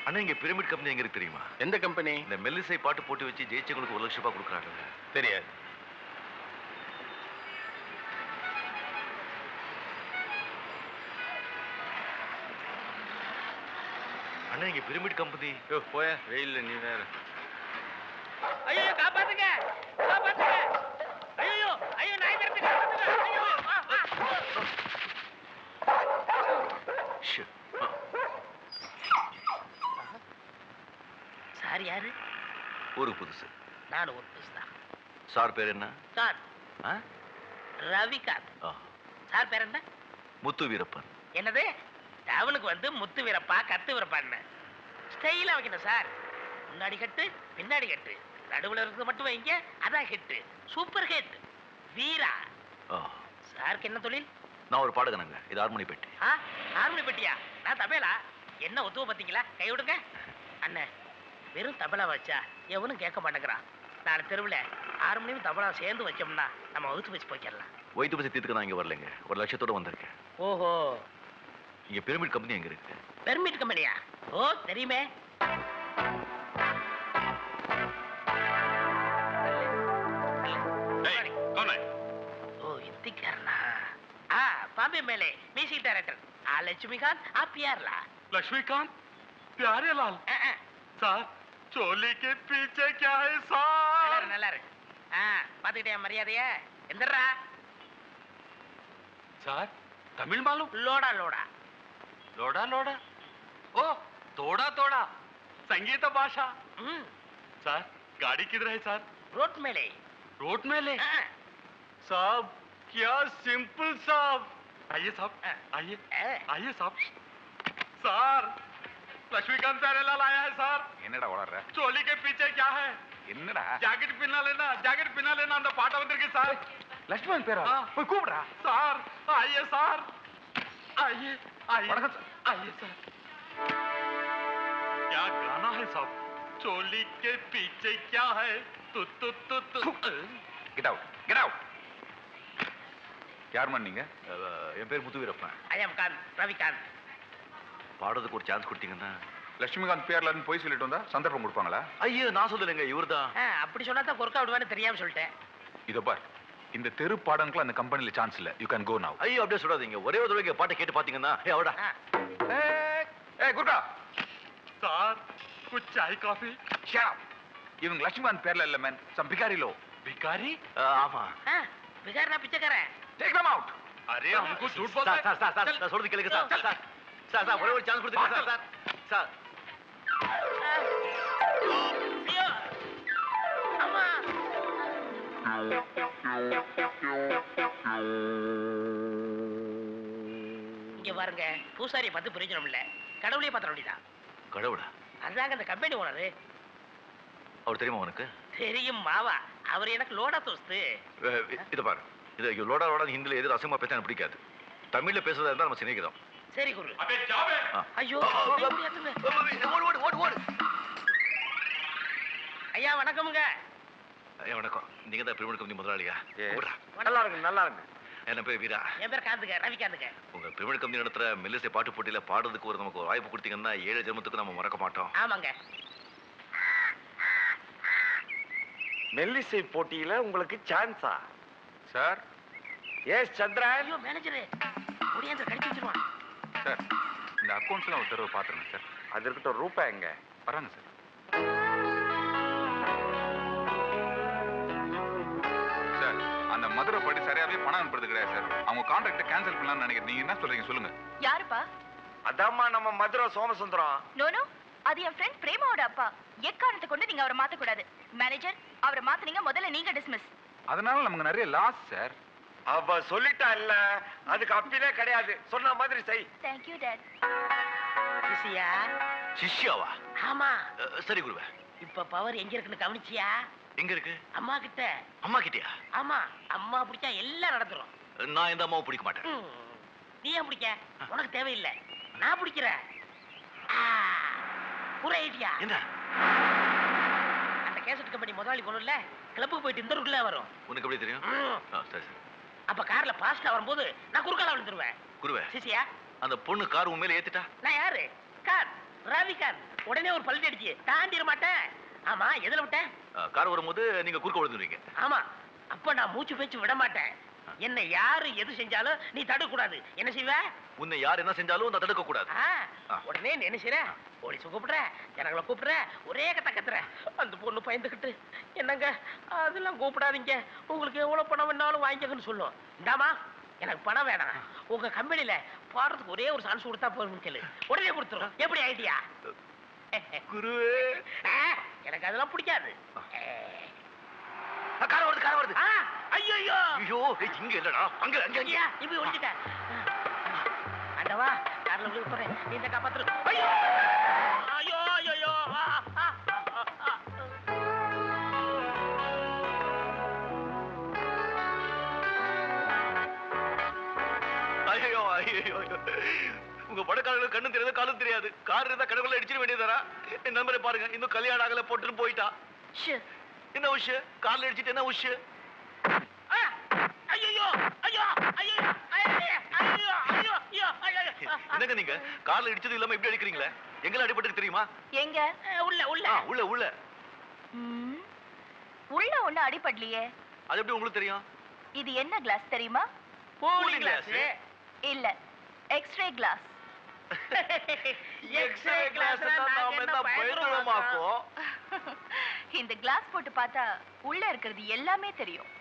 அண்ணா இங்க pyramid company எங்க இருக்கு தெரியுமா எந்த கம்பெனி இந்த மெல்லிசை பாட்டு போட்டு வச்சு ஜெயிச்சவங்களுக்கு ஒரு லட்சம் ரூபாய் கொடுக்குறாங்க தெரியாது அண்ணா இங்க பிரமிட் கம்பெனி யோ போய வெயில்ல நீ வேற ஐயோ காப்பாத்துங்க காப்பாத்துங்க ஐயோ ஐயோ நாய் விரட்டு காப்பாத்துங்க ஐயோ வா, வா. ஷே. ஆ, சார் யாரு ஒரு புதுசு நான் ஒரு தான் சார் பேர் என்ன சார் ஆ? ரவிகாந்த் ஆ, சார் பேர் என்ன முத்து வீரப்பன் என்னது டவுனுக்கு வந்து முத்து வீரப்பா கத்து வீரப்பான்னு ஸ்டைலா வைக்கணும் சார் முன்னாடி கட்டு பின்னாடி கட்டு நடுவுல இருக்கிறது மட்டும் வைங்க அதான் ஹிட் சூப்பர் ஹிட் வீரா ஆ, சாருக்கு என்ன தொழில் நான் ஒரு பாடகனங்க இது ஹார்மோனி பெட்டி ஆ ஹார்மோனி பெட்டியா நான் தபேலா என்ன ஒத்துவ பார்த்தீங்களா கை விடுங்க அண்ணே வெறும் தபலா வச்சா எவனும் கேட்க மாட்டேங்கிறான் நாலு தெருவில் ஹார்மோனியம் தபலா சேர்ந்து வச்சோம்னா நம்ம வகுத்து வச்சு போய்க்கிடலாம் வயிற்று பசி தீர்த்துக்க நான் இங்க வரலைங்க ஒரு லட்சத்தோட வந்திருக்கேன் ஓஹோ இங்க பிரமிட் கம்பெனி எங்க இருக்கு பெர்மிட் கம்பெனியா ஓ தெரியுமே ஓ இந்திக்காரனா ஆ பாம்பே மேலே மியூசிக் டைரக்டர் ஆ லட்சுமிகாந்த் ஆ பியார்லா लक्ष्मीकांत प्यारे लाल ஆ, ஆ, सर चोली के पीछे क्या है நல்லா सर இரு, நல்லா இரு. ஆ பாத்துக்கிட்டே மரியாதைய எந்திரா सर तमिल मालूम லோடா லோடா लोड़ा लोड़ा ओ तोड़ा तोड़ा संगीत भाषा ம் सर गाड़ी किधर है सर ரோட் மேலே रोड में ले ஆ, साहब क्या सिंपल साहब आइए साहब हाँ। आइए ஆ. आइए साहब सर लक्ष्मीकांत प्यारे लाल आया है सर என்னடா வளர்ற चोली के पीछे क्या है என்னடா ஜாக்கெட் பின்னா लेना ஜாக்கெட் பின்னா लेना அந்த பாட்ட வந்திருக்கு சார் லட்சுமணன் பேரா ஆ. போய் கூப்பிடுறா சார் आइए சார் आइए आइए வணக்கம் சார். आइए சார் क्या गाना है साहब चोली के पीछे क्या है तु तु तु तु கெட் அவுட் கெட் அவுட் யார் நீங்க அஹ், என் பேர் முத்து வீரப்பன் ஐயம் காந்த் ரவிகாந்த் பாடுறதுக்கு ஒரு சான்ஸ் கொடுத்தீங்கன்னா லட்சுமிகாந்த் பேர்லன்னு போய் சொல்லிட்டு வந்தா சந்தர்ப்பம் கொடுப்பாங்களா ஐயோ நான் சொல்லலைங்க இவர்தான் ஆ, அப்படி சொன்னா தான் கொறுக்கா விடுவான்னு தெரியாம சொல்லிட்டேன் இதோ பார் இந்த தெரு பாடங்களுக்குலாம் அந்த கம்பெனில சான்ஸ் இல்ல யூ கேன் கோ நவ் ஐயோ அப்படியே சொல்லாதீங்க ஒரே ஒரு தடவை பாட்டை கேட்டு பாத்தீங்கன்னா ஏ அவடா ஆ, ஏய் குர்கா சார் कुछ चाय कॉफी ஷட் அப் இவங்க லட்சுமிகாந்த் பேர்ல இல்ல மேன் சம் பிகாரி லோ भिखारी அஹ், ஆமா ஆ, பிகார் நான் பிச்சைக்காரன் டேக் them out अरे हमको झूठ बोल சார் சார் சார் சார் நான் சொல்றது கேளுங்க sir sir sir sir sir ஒரே ஒரு சான்ஸ் கொடுத்துருங்க சார் சார் சார் ஆ. ஐயோ அம்மா இங்க பாருங்க பூசாரி பார்த்து பிரயோஜனம் இல்ல கடவுளையே பார்த்த வேண்டியதான் கடவுளா அதாங்க அந்த கம்பெனி ஓனரு அவர் தெரியுமா உனக்கு தெரியும் மாவா அவர் எனக்கு லோடா தோஸ்து அஹ், இதை பாரு இது ஐயோ, லோடா லோடா ஹிந்தில எது அசமா பேச எனக்கு பிடிக்காது தமிழ்ல பேசுறதா இருந்தா நம்ம சிநேகிதம் சரி குரு अबे जाओ ஆ. ஐயோ ஆ, ஆ, ஆ, முடியாதுங்க. ஓடு ஓடு ஓடு ஓடு ஐயா வணக்கமுங்க ஐயா வணக்கம் நீங்க தான் பிரமிட் கம்பெனி முதலாளியா Yes. கூப்பிடுறா. நல்லா இருக்கு நல்லா இருக்கு என்ன பேர் வீரா என் பேர் காந்துங்க ரவிகாந்துங்க உங்க பிரமிட் கம்பெனி நடத்துற மெல்லிசை பாட்டு போட்டியில பாடுறதுக்கு ஒரு நமக்கு ஒரு வாய்ப்பு கொடுத்தீங்கன்னா ஏழு ஜென்மத்துக்கு நம்ம மறக்க மாட்டோம் ஆமாங்க மெல்லிசை போட்டியில உங்களுக்கு சான்ஸா சார் எஸ் சந்திரன் ஐயோ மேனேஜரு முடியாத கடிச்சு வச்சிருவான் சார் இந்த அக்கௌண்ட்ஸ்லாம் ஒரு தடவை பாத்துருங்க சார் அது இருக்கட்டும் ரூபாய் எங்க வராங்க சார் சார் அந்த மதுரை படி சரியாவே பணம் அனுப்புறது கிடையாது சார் அவங்க கான்ட்ராக்டை கேன்சல் பண்ணலாம்னு நினைக்கிறேன் நீங்க என்ன சொல்றீங்க சொல்லுங்க யாருப்பா அதாம்மா நம்ம மதுரை சோமசுந்தரம் நோனோ அது என் ஃப்ரெண்ட் பிரேமாவோட அப்பா எக்காரணத்தை கொண்டு நீங்க அவரை மாத்த கூடாது மேனேஜர் அவரை மாத்துனீங்க முதல்ல நீங்க டிஸ்மிஸ் அதனால நமக்கு நிறைய லாஸ் சார் அவ சொல்லிட்டா இல்ல அதுக்கு அப்பிலே கிடையாது சொன்ன மாதிரி செய் தேங்க்யூ டாட் பிசியா சிஷ்யாவா ஆமா அஹ், சரி குருவே இப்ப பவர் எங்க இருக்குன்னு கவனிச்சியா எங்க இருக்கு அம்மா கிட்ட அம்மா கிட்டயா ஆமா அம்மா பிடிச்சா எல்லாம் நடந்துரும் நான் எந்த அம்மாவும் பிடிக்க மாட்டேன் ம். நீ ஏன் பிடிக்க உனக்கு தேவையில்லை நான் பிடிக்கிறேன் ஆ, புற ஐடியா என்ன அந்த கேசட் கம்பெனி முதலாளி பொண்ணுல கிளப்புக்கு போயிட்டு இந்த ரூட்ல வரும் உனக்கு எப்படி தெரியும் ம். ஆ, சரி சரி அப்ப கார்ல பாஸ்டா வரும்போது நான் குறுக்கால விழுந்துருவேன் குருவே சிசியா அந்த பொண்ணு கார் உண்மையில ஏத்திட்டா நான் யாரு காந்த் ரவிகாந்த் உடனே ஒரு பல்டி அடிச்சு தாண்டிட மாட்டேன் ஆமா எதுல விட்டேன் கார் வரும்போது நீங்க குறுக்க விழுந்துருவீங்க ஆமா அப்ப நான் மூச்சு பேச்சு விட மாட்டேன் என்ன யாரு எது செஞ்சாலும் நீ தடுக்க கூடாது என்ன செய்வ உன்னை யார் என்ன செஞ்சாலும் அதை தடுக்க கூடாது ஆ, ஆ. உடனே நீ என்ன செய்ற போலீஸ் கூப்பிடுற ஜனங்களை கூப்பிடுற ஒரே கத்த கத்துற அந்த பொண்ணு பயந்துகிட்டு என்னங்க அதெல்லாம் கூப்பிடாதீங்க உங்களுக்கு எவ்வளவு பணம் வேணாலும் வாங்கிக்கன்னு சொல்லும் இந்தாமா எனக்கு பணம் வேணாம் உங்க கம்பெனில பாடுறதுக்கு ஒரே ஒரு சான்ஸ் கொடுத்தா போதும் கேளு உடனே கொடுத்துரும் எப்படி ஐடியா குருவே எனக்கு அதெல்லாம் பிடிக்காது கார் வருது கார் வருது ஐயோ ஐயோ ஏய், இங்க இல்லடா அங்க அங்க அங்க ஐயா இப்படி ஒழிச்சிட்ட ஆண்டவா கார்ல விழுக போறேன் நீ இந்த காப்பாத்துரு ஐயோ ஐயோ ஐயோ ஐயோ ஆ, ஆ, ஆ, ஆ, ஆ. ஐயோ ஐயோ உங்க படக்காரங்களுக்கு கண்ணு தெரியாது காலும் தெரியாது கார் இருந்தா கடவுள அடிச்சிட வேண்டியதாரா என் நண்பரை பாருங்க இன்னும் கல்யாணம் ஆகல போட்டுன்னு போயிட்டா ஷு என்ன விஷயம் கார்ல அடிச்சிட்டு என்ன விஷயம் ஆ, ஐயையோ, ஐயோ, ஐயோ, ஐயோ, ஐயோ, ஐயோ, ஐயோ, ஐயோ, ஐயோ. என்னங்க நீங்க கார்ல இடிச்சது இல்லாம இப்படி அடிக்கிறீங்களே எங்கெல்லாம் அடிபட்டு தெரியுமா எங்க ஆ, உள்ள உள்ள ஆ, உள்ள உள்ள ம், உள்ள ஒண்ணு அடிபடலையே அது எப்படி உங்களுக்கு தெரியும் இது என்ன கிளாஸ் தெரியுமா கூலிங் glass. கிளாஸ் இல்ல எக்ஸ்ரே கிளாஸ் எக்ஸ்ரே கிளாஸ் நாம என்ன பயந்துருவோமாக்கும் இந்த கிளாஸ் போட்டு பார்த்தா உள்ள இருக்கிறது எல்லாமே தெரியும்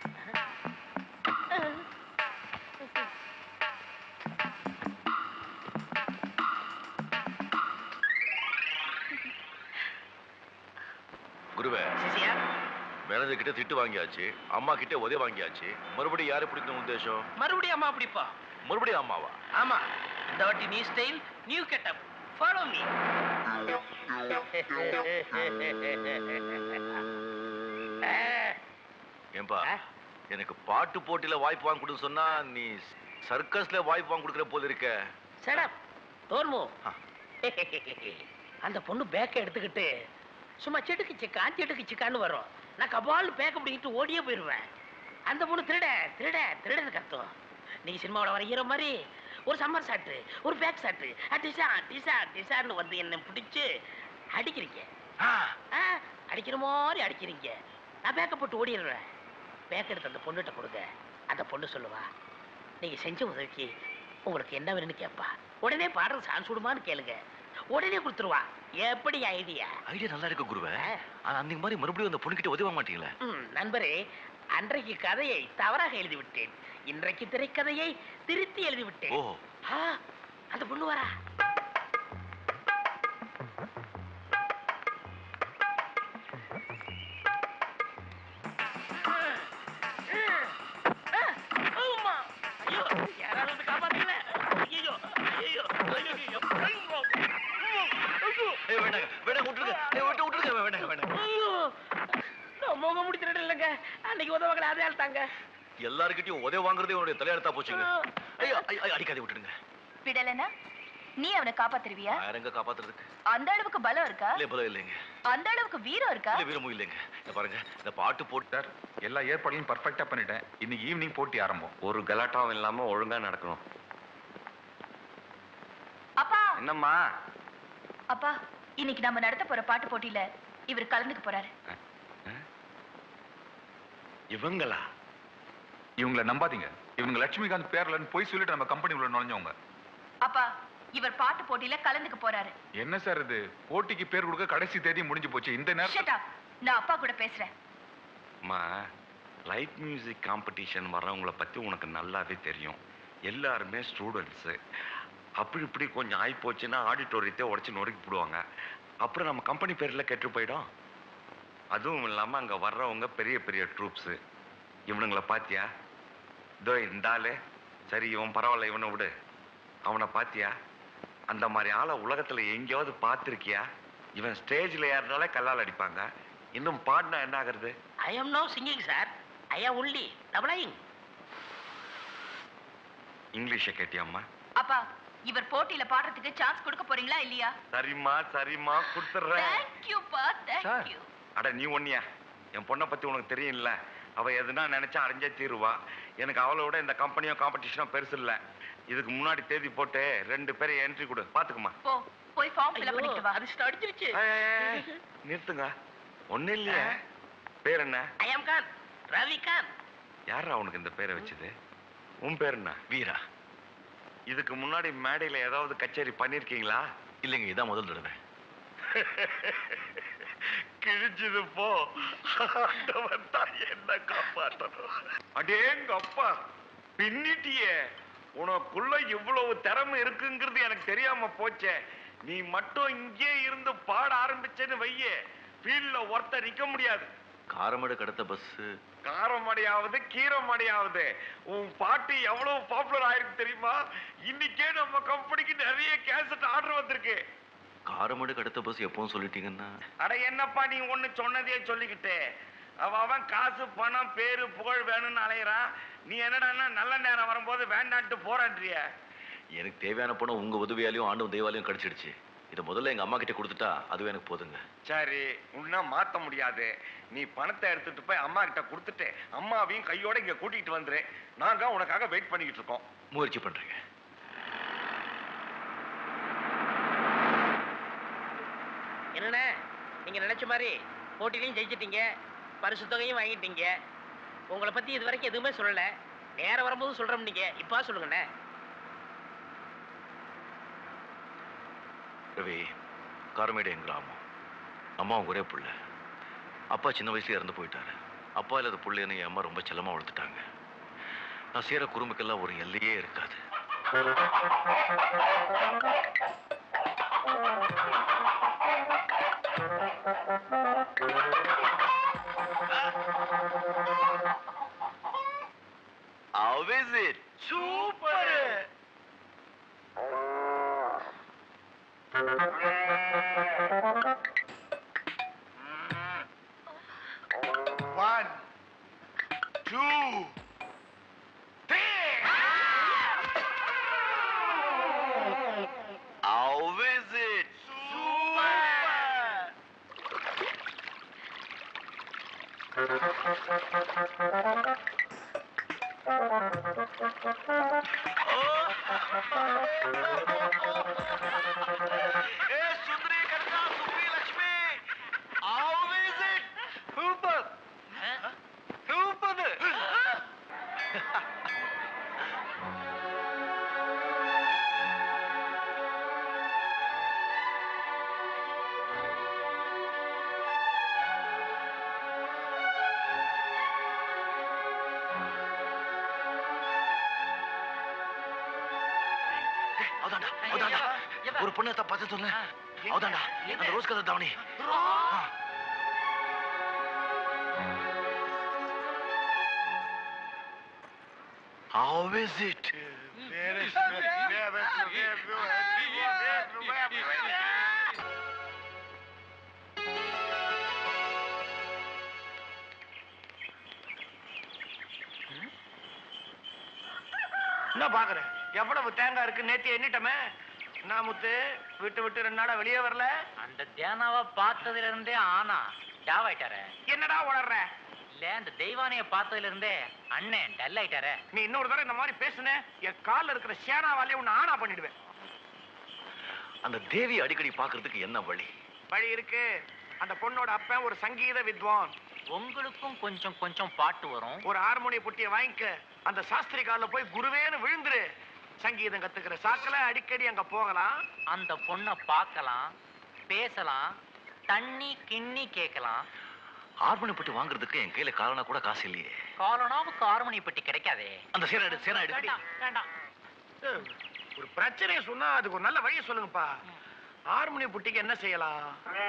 குருவே சிசியா மேனேஜர் கிட்ட திட்டு வாங்கியாச்சு அம்மா கிட்ட உதவி வாங்கியாச்சு மறுபடியும் யாரை பிடிக்கணும் உத்தேசம் மறுபடியும் அம்மா பிடிப்பா மறுபடியும் அம்மாவா ஆமா இந்த வாட்டி new style new getup follow me ஏன்பா ஆ? எனக்கு பாட்டு போட்டியில வாய்ப்பு வாங்கி கொடுன்னு சொன்னா நீ சர்க்கஸ்ல வாய்ப்பு வாங்கி கொடுக்குற போல இருக்க சடப் தோர்மு ஆ. அந்த பொண்ணு பேக்கை எடுத்துக்கிட்டு சும்மா செடுக்கு சிக்கா செடுக்கு சிக்கான்னு வரும் நான் கபால் பேக்க பிடிக்கிட்டு ஓடியே போயிடுவேன் அந்த பொண்ணு திருட திருட திருடன்னு கத்தும் நீங்க சினிமாவோட வர ஹீரோ மாதிரி ஒரு சம்மர் சாட்டு ஒரு பேக் சாட்டு டிசா டிசா டிசான்னு வந்து என்ன பிடிச்சு அடிக்கிறீங்க ஆ, ஆ, அடிக்கிற மாதிரி அடிக்கிறீங்க நான் பேக்க போட்டு ஓடிடுறேன் பேக் எடுத்து அந்த பொண்ணுகிட்ட கொடுங்க அந்த பொண்ணு சொல்லுவா நீங்க செஞ்ச உதவிக்கு உங்களுக்கு என்ன வேணும்னு கேட்பா உடனே பாடுறது சான்ஸ் விடுமான்னு கேளுங்க உடனே கொடுத்துருவா எப்படி ஐடியா ஐடியா நல்லா இருக்கு குருவே ஆ. ஆனா அந்த மாதிரி மறுபடியும் அந்த பொண்ணுகிட்ட உதவ மாட்டீங்களே ம், நண்பரே அன்றைக்கு கதையை தவறாக எழுதி விட்டேன் இன்றைக்கு திரைக்கதையை திருத்தி எழுதி விட்டேன் ஓ ஆ, அந்த பொண்ணு வரா ஆமா. ஐயோ, யாராவது வந்து காப்பாத்துங்களே. ஐயையோ, ஐயையோ, ஐயோ, ஐயோ, ஐயோ. ஏய், வேண்டாங்க வேண்டாங்க விட்டுருங்க ஏய், விட்டு விட்டுருங்க வேண்டாங்க வேண்டாங்க ஐயோ, நான் முகம் முடிச்சிட்டு இல்லைங்க அன்னைக்கு உதவங்களை அதே ஆள்தாங்க எல்லாருக்கிட்டையும் உதவி வாங்குறதே உன்னுடைய தலையெழுத்தா போச்சுங்க ஐயோ ஐயோ, ஐயோ, அடிக்காதே விட்டுடுங்க விடலைன்னா நீ அவனை காப்பாத்துருவியா வேற எங்க காப்பாத்துறதுக்கு அந்த அளவுக்கு பலம் இருக்கா இல்ல பலம் இல்லைங்க அந்த அளவுக்கு வீரம் இருக்கா இல்ல வீரமும் இல்லைங்க இத பாருங்க இந்த பாட்டு போட்டு சார் எல்லா ஏற்பாடுலையும் பர்ஃபெக்டா பண்ணிட்டேன் இன்னைக்கு ஈவினிங் போட்டி ஆரம்பம் ஒரு கலாட்டாவும் இல்லாம ஒழுங்கா நடக்கணும் அப்பா என்னம்மா அப்பா இன்னைக்கு நம்ம நடத்த போற பாட்டு போட்டியில இவர் கலந்துக்க போறாரு இவங்களா இவங்கள நம்பாதீங்க இவங்க லட்சுமிகாந்த் பேர்லன்னு போய் சொல்லிட்டு நம்ம கம்பெனி உள்ள நுழைஞ்சவங்க அப்பா இவர் பாட்டு போட்டியில கலந்துக்க போறாரு என்ன சார் இது போட்டிக்கு பேர் கொடுக்க கடைசி தேதி முடிஞ்சு போச்சு இந்த நேரத்துல Shut up. நான் அப்பா கூட பேசுறேன் அம்மா லைட் மியூசிக் காம்படிஷன் வர்றவங்கள பத்தி உனக்கு நல்லாவே தெரியும் எல்லாருமே ஸ்டூடெண்ட்ஸு அப்படி இப்படி கொஞ்சம் ஆகி போச்சுன்னா ஆடிட்டோரியத்தை உடச்சி நொறுக்கி போடுவாங்க அப்புறம் நம்ம கம்பெனி பேரில் கெட்டு போயிடும் அதுவும் இல்லாமல் அங்கே வர்றவங்க பெரிய பெரிய ட்ரூப்ஸு இவனுங்கள பாத்தியா இதோ இந்த ஆளு சரி இவன் பரவாயில்ல இவனை விடு அவனை பாத்தியா அந்த மாதிரி ஆளை உலகத்துல எங்கேயாவது பார்த்துருக்கியா இவன் ஸ்டேஜில் ஏறினாலே கல்லால் அடிப்பாங்க இன்னும் பாடினா என்ன ஆகுறது I am no singing sir I am only டபுளைங் இங்கிலீஷை கேட்டியாம்மா அப்பா இவர் போட்டியில பாடுறதுக்கு சான்ஸ் கொடுக்க போறீங்களா இல்லையா சரிம்மா சரிம்மா கொடுத்துட்றேன் தேங்க்யூப்பா தேங்க்யூ அட நீ ஒன்னியா என் பொண்ணை பத்தி உனக்கு தெரியும்ல அவ எதுனா நினைச்சா அடைஞ்சே தீருவா எனக்கு அவளை விட இந்த கம்பெனியும் காம்படிஷனும் பெருசு இல்ல இதுக்கு முன்னாடி தேதி போட்டு ரெண்டு பேரை என்ட்ரி கொடு பாத்துக்குமா போ போய் ஃபார்ம் ஃபில் ஐயோ, பண்ணிட்டு வா அதிர்ஷ்டம் அடிச்சிருச்சு ஏய், நிறுத்துங்க ஒண்ணு இல்லையா பேர் என்ன ஐ ஆம் கான் ரவி கான் யாரா உனக்கு இந்த பேரை வச்சது உன் பேர் என்ன வீரா இதுக்கு முன்னாடி மேடையில ஏதாவது கச்சேரி பண்ணிருக்கீங்களா இல்லைங்க இதான் முதல் தடவை கிழிஞ்சது போ ஆண்டவன் தான் என்ன காப்பாற்றணும் அடேங்க அப்பா பின்னிட்டியே உனக்குள்ள இவ்வளவு திறமை இருக்குங்கிறது எனக்கு தெரியாம போச்சே நீ மட்டும் இங்கே இருந்து பாட ஆரம்பிச்சேன்னு வையே ஃபீல்ட்ல ஒருத்தர் நிக்க முடியாது காரமேடு கடத்த பஸ் காரமடையாவது கீரமடையாவது உன் பாட்டு எவ்வளவு பாப்புலர் ஆயிருக்கு தெரியுமா இன்னைக்கே நம்ம கம்பெனிக்கு நிறைய கேசட் ஆர்டர் வந்திருக்கு காரமேடு கடத்த பஸ் எப்பவும் சொல்லிட்டீங்கன்னா அட என்னப்பா நீ ஒண்ணு சொன்னதே சொல்லிக்கிட்டு அவ அவன் காசு பணம் பேரு புகழ் வேணும்னு அலையறான் நீ என்னடான்னா நல்ல நேரம் வரும்போது வேண்டான்ட்டு போரான்றிய எனக்கு தேவையான பணம் உங்க உதவியாலையும் ஆண்டும் தெய்வாலையும் கிடைச்சிடுச்சு இதை முதல்ல எங்க அம்மா கிட்ட கொடுத்துட்டா அதுவே எனக்கு போதுங்க சரி உன்ன மாத்த முடியாது நீ பணத்தை எடுத்துட்டு போய் அம்மா கிட்ட கொடுத்துட்டு அம்மாவையும் கையோட இங்க கூட்டிட்டு வந்துரு நாங்க உனக்காக வெயிட் பண்ணிக்கிட்டு இருக்கோம் முயற்சி பண்றேங்க என்னண்ணே நீங்க நினைச்ச மாதிரி போட்டிலையும் ஜெயிச்சிட்டீங்க பரிசு தொகையும் வாங்கிட்டீங்க உங்களை பத்தி இது வரைக்கும் எதுவுமே சொல்லல நேரம் வரும்போது சொல்றோம் நீங்க இப்பா சொல்லுங்கண்ணே ரவி காரமேடு என் கிராமம் அம்மா ஒரே புள்ள அப்பா சின்ன வயசுல இறந்து போயிட்டாரு அப்பா இல்லாத புள்ளைன்னு என் அம்மா ரொம்ப செல்லமா வளர்த்துட்டாங்க நான் செய்யற குறும்புக்கெல்லாம் ஒரு எல்லையே இருக்காது How is it? Super one two How is it? Hey, Sundari Karna, Supi Lakshmi. How is it? Super. Super. அவதாண்டா அவதாண்டா ஒரு பொண்ணை தான் பார்த்து சொன்னேன் அவதாண்டா அந்த ரோஸ் கலர் தாவணி ஆ. How is it? என்ன பாக்குற எவ்வளவு தேங்காய் இருக்கு நேத்து எண்ணிட்டமே நான் முத்து விட்டு விட்டு ரெண்டு நாளா வெளியே வரல அந்த தியானாவை பார்த்ததுல இருந்தே ஆனா டாவாயிட்டாரு என்னடா உளர்ற இல்ல அந்த தெய்வானைய பார்த்ததுல இருந்தே அண்ணன் டல் ஆயிட்டாரு நீ இன்னொரு தடவை இந்த மாதிரி பேசுன என் கால்ல இருக்கிற சேனாவாலே உன்னை ஆனா பண்ணிடுவேன் அந்த தேவி அடிக்கடி பார்க்கிறதுக்கு என்ன வழி வழி இருக்கு அந்த பொண்ணோட அப்பன் ஒரு சங்கீத வித்வான் உங்களுக்கும் கொஞ்சம் கொஞ்சம் பாட்டு வரும் ஒரு ஹார்மோனிய புட்டிய வாங்கிக்க அந்த சாஸ்திரி கால்ல போய் குருவேன்னு விழுந்துரு சங்கீதம் கத்துக்கிற சாக்குல அடிக்கடி அங்க போகலாம் அந்த பொண்ணை பார்க்கலாம் பேசலாம் தண்ணி கிண்ணி கேட்கலாம் ஹார்மோனி பட்டு வாங்குறதுக்கு என் கையில காரணா கூட காசு இல்லையே காலனாவுக்கு ஆறுமணி பெட்டி கிடைக்காதே அந்த சேனா சேனா எடுத்து வேண்டாம் வேண்டாம் ஏய், ஒரு பிரச்சனையை சொன்னா அதுக்கு ஒரு நல்ல வழியை சொல்லுங்கப்பா ஹார்மோனிய புட்டிக்கு என்ன செய்யலாம்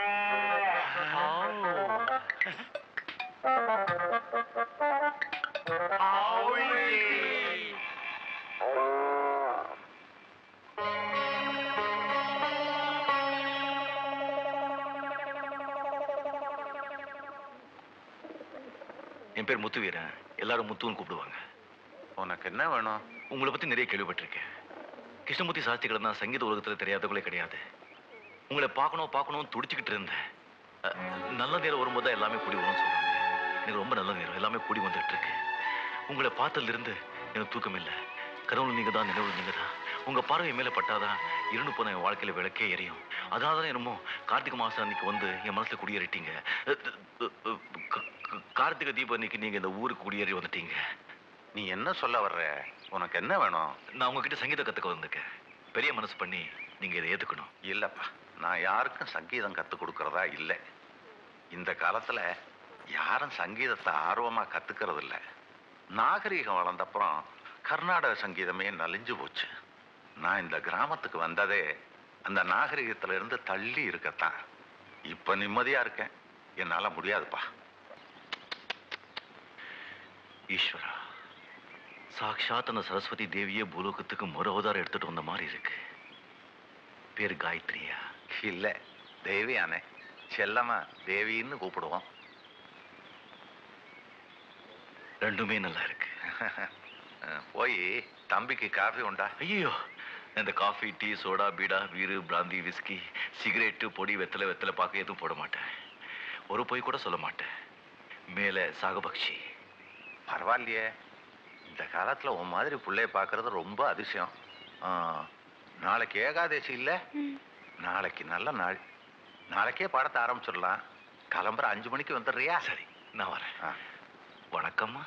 என் பேர் முத்துவீரன் எல்லாரும் முத்துன்னு கூப்பிடுவாங்க உனக்கு என்ன வேணும் உங்களை பத்தி நிறைய கேள்விப்பட்டிருக்கேன் கிருஷ்ணமூர்த்தி சாஸ்திரிகள் தான் சங்கீத உலகத்துல தெரியாதவங்களே கிடையாது உங்களை பார்க்கணும் பார்க்கணும் துடிச்சுக்கிட்டு இருந்தேன் அஹ், நல்ல நேரம் வரும்போது தான் எல்லாமே கூடி வரும்னு சொல்றாங்க எனக்கு ரொம்ப நல்ல நேரம் எல்லாமே கூடி வந்துட்டு இருக்கு உங்களை பார்த்ததுல இருந்து எனக்கு தூக்கம் இல்லை கனவுல நீங்க தான் நினைவு நீங்க தான் உங்க பார்வை மேல பட்டாதான் இருண்டு போன என் வாழ்க்கையில விளக்கே எரியும் அதாவது என்னமோ கார்த்திகை மாசம் அன்னைக்கு வந்து என் மனசுல குடியேறிட்டீங்க அஹ், அஹ், அஹ், கா- கா- கார்த்திகை தீபம் அன்னைக்கு நீங்க இந்த ஊருக்கு குடியேறி வந்துட்டீங்க நீ என்ன சொல்ல வர்ற உனக்கு என்ன வேணும் நான் உங்ககிட்ட சங்கீதம் கத்துக்க வந்திருக்கேன் பெரிய மனசு பண்ணி நீங்க இதை ஏத்துக்கணும் இல்லப்பா நான் யாருக்கும் சங்கீதம் கற்றுக் கொடுக்கறதா இல்லை இந்த காலத்துல யாரும் சங்கீதத்தை ஆர்வமா கத்துக்கிறது இல்ல நாகரீகம் வளர்ந்தப்புறம் கர்நாடக சங்கீதமே நலிஞ்சு போச்சு நான் இந்த கிராமத்துக்கு வந்ததே அந்த நாகரிகத்துல இருந்து தள்ளி இருக்கத்தான் இப்ப நிம்மதியா இருக்கேன் என்னால முடியாதுப்பா ஈஸ்வரா சாக்ஷாத் அந்த சரஸ்வதி தேவியே பூலோகத்துக்கு மறு அவதாரம் எடுத்துட்டு வந்த மாதிரி இருக்கு பேர் காயத்ரியா இல்ல தேவியானே செல்லமா தேவின்னு கூப்பிடுவோம் ரெண்டுமே நல்லா இருக்கு அஹ், போய் தம்பிக்கு காஃபி உண்டா ஐயோ இந்த காஃபி டீ சோடா பீடா பீரு பிராந்தி விஸ்கி சிகரெட்டு பொடி வெத்தலை வெத்தலை பார்க்க எதுவும் போட மாட்டேன் ஒரு பொய் கூட சொல்ல மாட்டேன் மேலே சாகபக்ஷி பரவாயில்லையே இந்த காலத்துல உன் மாதிரி பிள்ளைய பார்க்கறது ரொம்ப அதிசயம் ஆ, நாளைக்கு ஏகாதசி இல்ல நாளைக்கு நல்ல நாள் நாளைக்கே பாடத்தை ஆரம்பிச்சிடலாம் கிளம்புற அஞ்சு மணிக்கு வந்துடுறியா சரி நான் வரேன் ஆ. வணக்கம்மா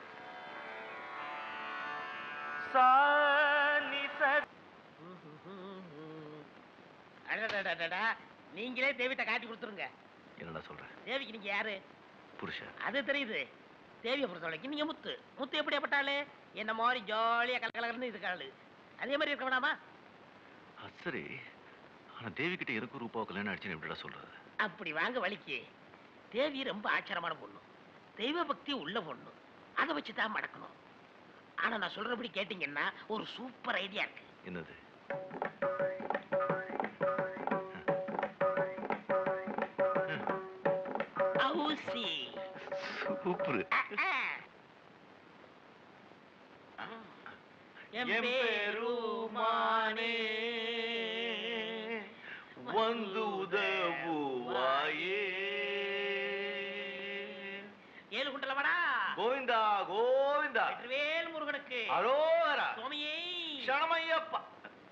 அடடடடடா நீங்களே தேவிட்ட காட்டி கொடுத்துருங்க என்னடா சொல்றேன் தேவிக்கு நீங்க யாரு புருஷன் அது தெரியுது தேவியை பொறுத்த வரைக்கும் நீங்க முத்து முத்து எப்படியாப்பட்டாளு என்ன மாதிரி ஜாலியா கலகலன்னு இருக்காளு அதே மாதிரி இருக்க வேணாமா அது சரி ஆனா தேவி கிட்ட எனக்கு ரூபா கல்யாணம் ஆயிடுச்சுன்னு எப்படிடா சொல்றது அப்படி வாங்க வலிக்கு தேவி ரொம்ப ஆச்சரியமான பொண்ணு தெய்வ பக்தி உள்ள பொண்ணு அதை வச்சு தான் மடக்கணும் ஆனா நான் சொல்றபடி கேட்டீங்கன்னா ஒரு சூப்பர் ஐடியா இருக்கு என்னது அவுசி சூப்பர் எம்பெருமானே வந்து உதவுவாயே ஏழு குண்டலவடா கோவிந்தா கோவிந்தா வெற்றிவேல் முருகனுக்கு அரோகரா சுவாமியே சரணமையப்பா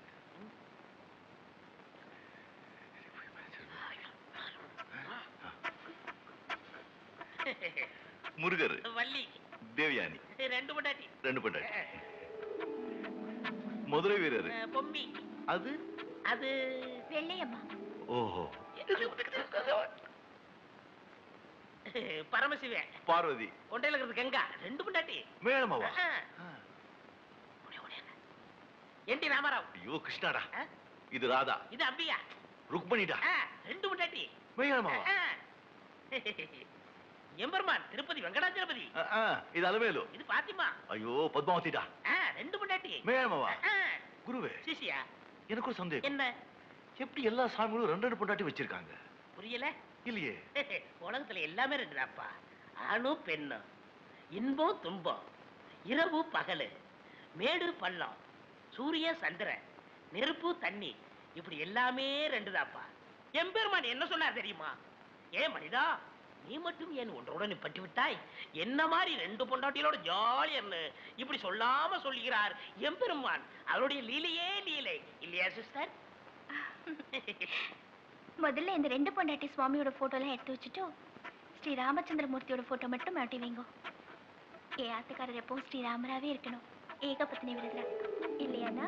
முருகர் வள்ளி தேவயானி ரெண்டு பொண்டாட்டி ரெண்டு பண்ண மதுரை வீரர் அஹ், பொம்மி அது அது வெள்ளையம்மா ஓஹோ பரமசிவன் பார்வதி கொண்டையில இருக்கிறது கங்கா ரெண்டு பொண்டாட்டி மேலமாவா ஆஹ். உடனே, உடனே. என் டி ராமாராவ் ஐயோ கிருஷ்ணாடா ஆ? இது ராதா இது அம்பியா ருக்மணிடா ஆ, ரெண்டு பொண்டாட்டி மேலமாவா ஆ. எம்பெருமான் திருப்பதி வெங்கடாச்சலபதி இது அலமேலு இது பாத்திமா ஐயோ பத்மாவதிடா ஆ, ரெண்டு பொண்டாட்டி மேலமாவா ஆ, குருவே சிசியா எனக்கு ஒரு சந்தேகம் என்ன எப்படி எல்லா சாமிகளும் ரெண்டு ரெண்டு பொண்டாட்டி வச்சிருக்காங்க புரியல இல்லையே உலகத்துல எல்லாமே ரெண்டுதாப்பா ஆணும் பெண்ணும் இன்பம் துன்பம் இரவு பகலு மேடு பள்ளம் சூரிய சந்திரன் நெருப்பு தண்ணி இப்படி எல்லாமே ரெண்டுதாப்பா எம்பெருமான் என்ன சொன்னார் தெரியுமா ஏன் மனிதா நீ மட்டும் ஏன் ஒன்றோட நிப்பட்டு விட்டாய் என்ன மாதிரி ரெண்டு பொண்டாட்டிகளோட ஜாலியர்னு இப்படி சொல்லாம சொல்லுகிறார் எம்பெருமான் அவருடைய லீலையே லீலை இல்லையா சிஸ்டர் முதல்ல இந்த ரெண்டு பொண்டாட்டி சுவாமியோட போட்டோலாம் எடுத்து வச்சுட்டு ஸ்ரீ ராமச்சந்திரமூர்த்தியோட போட்டோ மட்டும் மாட்டி வைங்க என் ஆத்துக்காரர் எப்பவும் ஸ்ரீராமராவே இருக்கணும் ஏகபத்னி விரதல இல்லையாண்ணா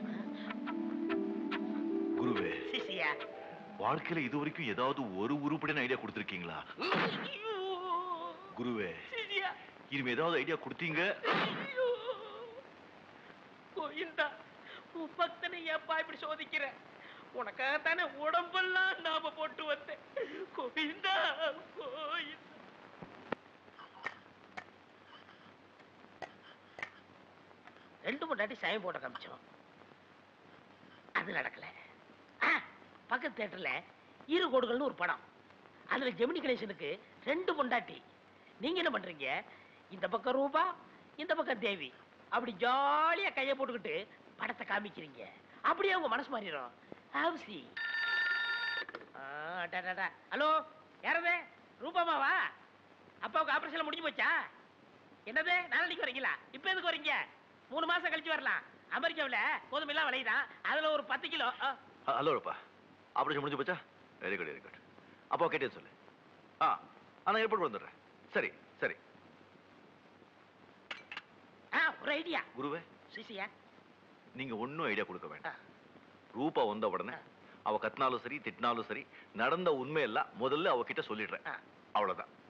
குருவே சிசியா வாழ்க்கையில இது வரைக்கும் ஏதாவது ஒரு உருப்படியான ஐடியா கொடுத்துருக்கீங்களா குருவே சிசியா இனிமே ஏதாவது ஐடியா கொடுத்தீங்க ஐயோ! கோயிந்தா உன் பக்தனை ஏப்பா இப்படி சோதிக்கிற உனக்காகத்தானே உடம்பெல்லாம் நாம போட்டு வந்தேன் கோவிந்தா கோயிந்தா ரெண்டு பொண்டாட்டி சாமி போட்ட காமிச்சோம் அது நடக்கல ஆ, பக்கத்து தேட்டர்ல இரு கோடுகள்னு ஒரு படம் அதுல ஜெமினி கணேசனுக்கு ரெண்டு பொண்டாட்டி நீங்க என்ன பண்றீங்க இந்த பக்கம் ரூபா இந்த பக்கம் தேவி அப்படி ஜாலியா கையை போட்டுக்கிட்டு படத்தை காமிக்கிறீங்க அப்படியே உங்க மனசு மாறிடும் ஹவுசி ஹலோ யாரது ரூபாமாவா அப்பாவுக்கு ஆபரேஷன் முடிஞ்சு போச்சா என்னது நாளைக்கு வரீங்களா இப்ப எதுக்கு வரீங்க மூணு மாசம் கழிச்சு வரலாம் அமெரிக்காவுல கோதுமைலாம் விளையுதான் அதுல ஒரு பத்து கிலோ ஆ. ஹலோப்பா ஆப்ரேஷன் முடிஞ்சு போச்சா வெரி குட் வெரி குட் அப்போ கேட்டே சொல்லு ஆ ஆ, நான் ஏற்பாடு வந்துடுறேன் சரி சரி ஆ ஒரு ஐடியா குருவே சிசியா நீங்க ஒன்றும் ஐடியா கொடுக்க வேண்டாம் ரூபா வந்த உடனே அவ கத்தினாலும் சரி திட்டினாலும் சரி நடந்த உண்மையெல்லாம் முதல்ல அவகிட்ட சொல்லிடுறேன் ஆ. அவ்வளவுதான்